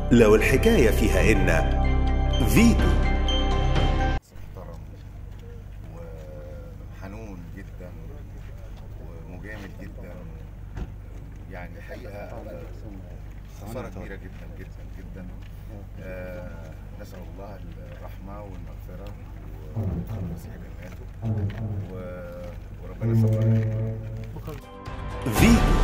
لو الحكاية فيها إن فيتو محترم وحنون جدا ومجامل جدا يعني الحقيقه خساره كبيره جدا جدا جدا آه، نسال الله الرحمه والمغفره وتخلص جناته و- وربنا يصبر فيتو